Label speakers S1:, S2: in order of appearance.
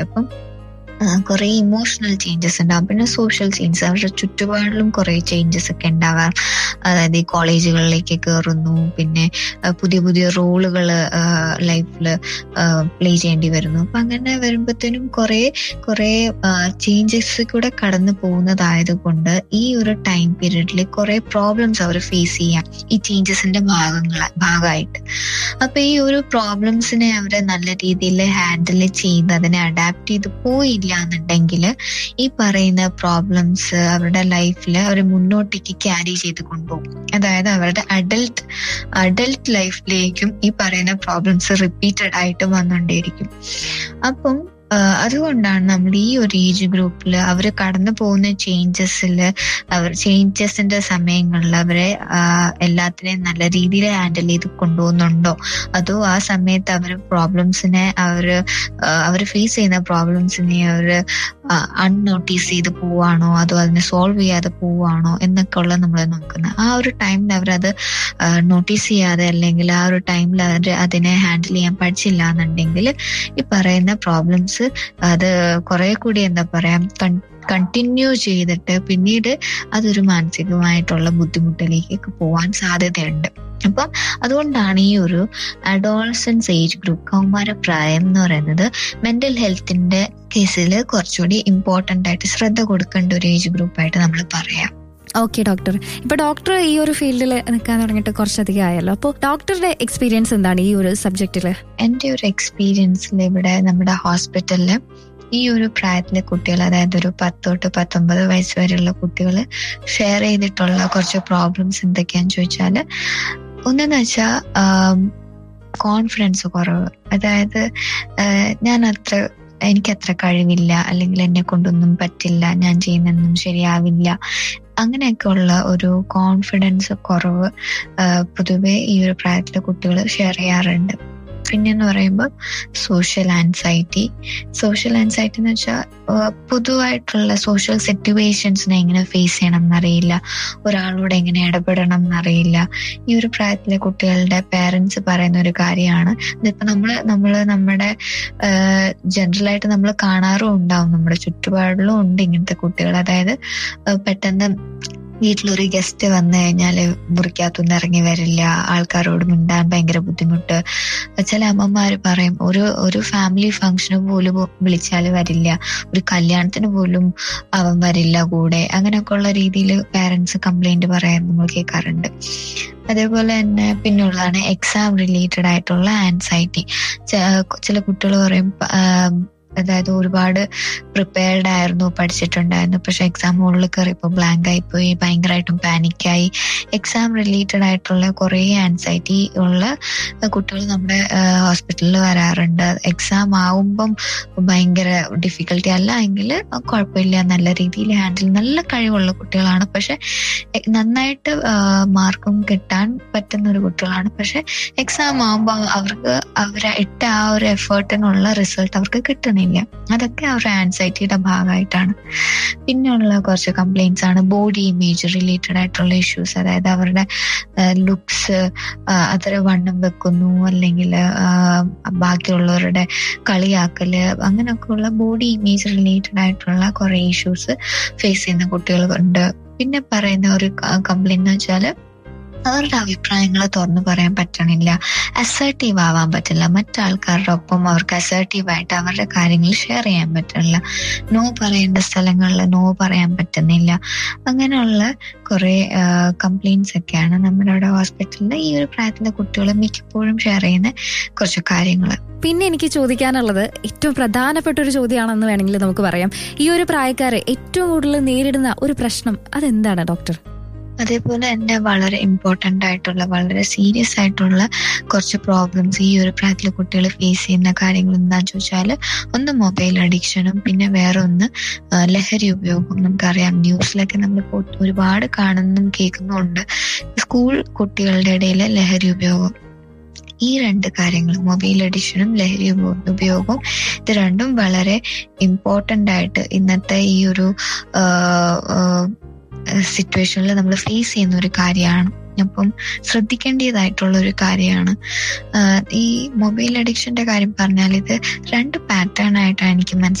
S1: അപ്പം കുറെ emotional changes ഉണ്ടാവും പിന്നെ സോഷ്യൽ ചേഞ്ചസ് അവരുടെ ചുറ്റുപാടിലും കുറെ ചേഞ്ചസ് ഒക്കെ ഉണ്ടാവാം അതായത് ഈ കോളേജുകളിലേക്ക് കയറുന്നു പിന്നെ പുതിയ പുതിയ റോളുകൾ ലൈഫിൽ പ്ലേ ചെയ്യേണ്ടി വരുന്നു അപ്പൊ അങ്ങനെ വരുമ്പോഴത്തേനും കുറെ കുറെ ചേഞ്ചസ് കൂടെ കടന്നു പോകുന്നതായത് കൊണ്ട് ഈ ഒരു ടൈം പീരീഡിൽ കുറെ പ്രോബ്ലംസ് അവർ ഫേസ് ചെയ്യാം ഈ ചേഞ്ചസിന്റെ ഭാഗങ്ങൾ ഭാഗമായിട്ട് അപ്പൊ ഈ ഒരു പ്രോബ്ലംസിനെ അവർ നല്ല രീതിയിൽ ഹാൻഡിൽ ചെയ്ത് അതിനെ അഡാപ്റ്റ് ചെയ്ത് പോയില്ല എന്നുണ്ടെങ്കിൽ ഈ പറയുന്ന പ്രോബ്ലംസ് അവരുടെ ലൈഫിൽ അവർ മുന്നോട്ടേക്ക് ക്യാരി ചെയ്ത് കൊണ്ടുപോകും അതായത് അവരുടെ അഡൽട്ട് അഡൽട്ട് ലൈഫിലേക്കും ഈ പറയുന്ന പ്രോബ്ലംസ് റിപ്പീറ്റഡ് ആയിട്ട് വന്നുകൊണ്ടേയിരിക്കും അപ്പം അതുകൊണ്ടാണ് നമ്മൾ ഈ ഒരു ഏജ് ഗ്രൂപ്പിൽ അവർ കടന്നു പോകുന്ന ചേഞ്ചസിൽ അവർ ചേഞ്ചസിന്റെ സമയങ്ങളിൽ അവരെ എല്ലാത്തിനെയും നല്ല രീതിയിൽ ഹാൻഡിൽ ചെയ്ത് കൊണ്ടുപോകുന്നുണ്ടോ അതോ ആ സമയത്ത് അവർ പ്രോബ്ലംസിനെ അവർ അവർ ഫേസ് ചെയ്യുന്ന പ്രോബ്ലംസിനെ അവർ അൺനോട്ടീസ് ചെയ്ത് പോവാണോ അതോ അതിനെ സോൾവ് ചെയ്യാതെ പോവാണോ എന്നൊക്കെ ഉള്ള നമ്മൾ നോക്കുന്നത് ആ ഒരു ടൈമിൽ അവരത് നോട്ടീസ് ചെയ്യാതെ അല്ലെങ്കിൽ ആ ഒരു ടൈമിൽ അവർ അതിനെ ഹാൻഡിൽ ചെയ്യാൻ പഠിച്ചില്ല എന്നുണ്ടെങ്കിൽ ഈ പറയുന്ന പ്രോബ്ലംസ് അത് കുറെ കൂടി എന്താ പറയാ കണ്ടിന്യൂ ചെയ്തിട്ട് പിന്നീട് അതൊരു മാനസികമായിട്ടുള്ള ബുദ്ധിമുട്ടിലേക്കൊക്കെ പോവാൻ സാധ്യതയുണ്ട് അപ്പം അതുകൊണ്ടാണ് ഈ ഒരു അഡോളസൻസ് ഏജ് ഗ്രൂപ്പ് കൗമാരപ്രായം എന്ന് പറയുന്നത് മെന്റൽ ഹെൽത്തിന്റെ കേസിൽ കുറച്ചുകൂടി ഇമ്പോർട്ടന്റ് ആയിട്ട് ശ്രദ്ധ കൊടുക്കേണ്ട ഒരു ഏജ് ഗ്രൂപ്പായിട്ട് നമ്മൾ പറയാം
S2: ഓക്കെ ഡോക്ടർ ഇപ്പൊ ഡോക്ടർ ഈ ഒരു ഫീൽഡിൽ നിൽക്കാൻ തുടങ്ങിയിട്ട് കുറച്ചധികം ആയല്ലോ അപ്പോൾ ഡോക്ടറുടെ എക്സ്പീരിയൻസ് എന്താണ് ഈ ഒരു സബ്ജക്റ്റില്
S1: എന്റെ ഒരു എക്സ്പീരിയൻസിൽ ഇവിടെ നമ്മുടെ ഹോസ്പിറ്റലില് ഈ ഒരു പ്രായത്തിലെ കുട്ടികൾ അതായത് ഒരു പത്ത് തൊട്ട് പത്തൊമ്പത് വയസ്സ് വരെയുള്ള കുട്ടികൾ ഷെയർ ചെയ്തിട്ടുള്ള കുറച്ച് പ്രോബ്ലംസ് എന്തൊക്കെയാന്ന് ചോദിച്ചാല് ഒന്നെന്ന് വെച്ചാൽ കോൺഫിഡൻസ് കുറവ് അതായത് ഞാൻ അത്ര എനിക്കത്ര കഴിവില്ല അല്ലെങ്കിൽ എന്നെ കൊണ്ടൊന്നും പറ്റില്ല ഞാൻ ചെയ്യുന്നൊന്നും ശരിയാവില്ല അങ്ങനെയൊക്കെ ഉള്ള ഒരു കോൺഫിഡൻസ് കുറവ് പൊതുവെ ഈ ഒരു പ്രായത്തിലെ കുട്ടികൾ ഷെയർ ചെയ്യാറുണ്ട് പിന്നെന്ന് പറയുമ്പോൾ സോഷ്യൽ ആൻസൈറ്റി സോഷ്യൽ ആൻസൈറ്റി എന്ന് വെച്ചാൽ പൊതുവായിട്ടുള്ള സോഷ്യൽ സിറ്റുവേഷൻസിനെ എങ്ങനെ ഫേസ് ചെയ്യണം എന്നറിയില്ല ഒരാളോട് എങ്ങനെ ഇടപെടണം എന്നറിയില്ല ഈ ഒരു പ്രായത്തിലെ കുട്ടികളുടെ പേരൻസ് പറയുന്ന ഒരു കാര്യമാണ് ഇതിപ്പോ നമ്മള് നമ്മള് നമ്മുടെ ജനറലായിട്ട് നമ്മൾ കാണാറും ഉണ്ടാവും നമ്മുടെ ചുറ്റുപാടിലും ഉണ്ട് ഇങ്ങനത്തെ കുട്ടികൾ അതായത് പെട്ടെന്ന് വീട്ടിലൊരു ഗസ്റ്റ് വന്നു കഴിഞ്ഞാല് മുറിക്കകത്തുനിന്ന് ഇറങ്ങി വരില്ല ആൾക്കാരോട് മിണ്ടാൻ ഭയങ്കര ബുദ്ധിമുട്ട് ചില അമ്മമാര് പറയും ഒരു ഒരു ഫാമിലി ഫംഗ്ഷന് പോലും വിളിച്ചാൽ വരില്ല ഒരു കല്യാണത്തിന് പോലും അവൻ വരില്ല കൂടെ അങ്ങനെയൊക്കെ ഉള്ള രീതിയിൽ പാരന്റ്സ് കംപ്ലൈന്റ് പറയാൻ നമ്മൾ കേൾക്കാറുണ്ട് അതേപോലെ തന്നെ പിന്നുള്ളതാണ് എക്സാം റിലേറ്റഡ് ആയിട്ടുള്ള ആൻസൈറ്റി ചില കുട്ടികൾ പറയും അതായത് ഒരുപാട് പ്രിപ്പയർഡ് ആയിരുന്നു പഠിച്ചിട്ടുണ്ടായിരുന്നു പക്ഷെ എക്സാം ഹോളിൽ കയറിയപ്പോൾ ബ്ലാങ്ക് ആയിപ്പോയി ഭയങ്കരമായിട്ടും പാനിക്കായി എക്സാം റിലേറ്റഡ് ആയിട്ടുള്ള കുറേ ആൻസൈറ്റി ഉള്ള കുട്ടികൾ നമ്മുടെ ഹോസ്പിറ്റലിൽ വരാറുണ്ട് എക്സാം ആവുമ്പം ഭയങ്കര ഡിഫിക്കൽട്ടി അല്ല എങ്കിൽ കുഴപ്പമില്ല നല്ല രീതിയിൽ ഹാൻഡിൽ നല്ല കഴിവുള്ള കുട്ടികളാണ് പക്ഷെ നന്നായിട്ട് മാർക്കും കിട്ടാൻ പറ്റുന്ന ഒരു കുട്ടികളാണ് പക്ഷെ എക്സാം ആവുമ്പോൾ അവർക്ക് അവരെ ഇട്ട ആ ഒരു എഫേർട്ടിനുള്ള റിസൾട്ട് അവർക്ക് കിട്ടുന്നില്ല അതൊക്കെ അവരുടെ ആൻസൈറ്റിയുടെ ഭാഗമായിട്ടാണ് പിന്നെയുള്ള കുറച്ച് കംപ്ലൈൻറ്റ്സ് ആണ് ബോഡി ഇമേജ് റിലേറ്റഡ് ആയിട്ടുള്ള ഇഷ്യൂസ് അതായത് അവരുടെ ലുക്സ് അത്ര വണ്ണം വെക്കുന്നു അല്ലെങ്കിൽ ബാക്കിയുള്ളവരുടെ കളിയാക്കല് അങ്ങനെയൊക്കെയുള്ള ബോഡി ഇമേജ് റിലേറ്റഡ് ആയിട്ടുള്ള കുറെ ഇഷ്യൂസ് ഫേസ് ചെയ്യുന്ന കുട്ടികളുണ്ട് പിന്നെ പറയുന്ന ഒരു കംപ്ലൈന്റ് എന്ന് വെച്ചാല് അവരുടെ അഭിപ്രായങ്ങൾ തുറന്നു പറയാൻ പറ്റണില്ല അസേർട്ടീവ് ആവാൻ പറ്റില്ല മറ്റാൾക്കാരുടെ ഒപ്പം അവർക്ക് അസേർട്ടീവായിട്ട് അവരുടെ കാര്യങ്ങൾ ഷെയർ ചെയ്യാൻ പറ്റില്ല നോ പറയേണ്ട സ്ഥലങ്ങളിൽ നോ പറയാൻ പറ്റുന്നില്ല അങ്ങനെയുള്ള കുറെ കംപ്ലൈൻസ് ഒക്കെയാണ് നമ്മുടെ അവിടെ ഹോസ്പിറ്റലിൽ ഈ ഒരു പ്രായത്തിലെ കുട്ടികൾ മിക്കപ്പോഴും ഷെയർ ചെയ്യുന്ന കുറച്ച് കാര്യങ്ങൾ
S2: പിന്നെ എനിക്ക് ചോദിക്കാനുള്ളത് ഏറ്റവും പ്രധാനപ്പെട്ട ഒരു ചോദ്യമാണെന്ന് വേണമെങ്കിൽ നമുക്ക് പറയാം ഈ ഒരു പ്രായക്കാരെ ഏറ്റവും കൂടുതൽ നേരിടുന്ന ഒരു പ്രശ്നം അതെന്താണ് ഡോക്ടർ
S1: അതേപോലെ തന്നെ വളരെ ഇമ്പോർട്ടൻ്റ് ആയിട്ടുള്ള വളരെ സീരിയസ് ആയിട്ടുള്ള കുറച്ച് പ്രോബ്ലംസ് ഈ ഒരു പ്രായത്തിലെ കുട്ടികൾ ഫേസ് ചെയ്യുന്ന കാര്യങ്ങൾ എന്താണെന്ന് ചോദിച്ചാൽ ഒന്ന് മൊബൈൽ അഡിക്ഷനും പിന്നെ വേറെ ഒന്ന് ലഹരി ഉപയോഗം നമുക്കറിയാം ന്യൂസിലൊക്കെ നമ്മൾ ഒരുപാട് കാണുന്നും കേൾക്കുന്നുമുണ്ട് സ്കൂൾ കുട്ടികളുടെ ഇടയിൽ ലഹരി ഉപയോഗം ഈ രണ്ട് കാര്യങ്ങൾ മൊബൈൽ അഡിക്ഷനും ലഹരി ഉപയോഗവും ഇത് രണ്ടും വളരെ ഇമ്പോർട്ടൻ്റ് ആയിട്ട് ഇന്നത്തെ ഈ ഒരു സിറ്റുവേഷനിൽ നമ്മൾ ഫേസ് ചെയ്യുന്ന ഒരു കാര്യമാണ് അപ്പം ശ്രദ്ധിക്കേണ്ടതായിട്ടുള്ള ഒരു കാര്യമാണ് ആഹ് ഈ മൊബൈൽ അഡിക്ഷന്റെ കാര്യം പറഞ്ഞാൽ ഇത് രണ്ട് പാറ്റേൺ ആയിട്ടാണ് എനിക്ക് മനസ്സിലായത്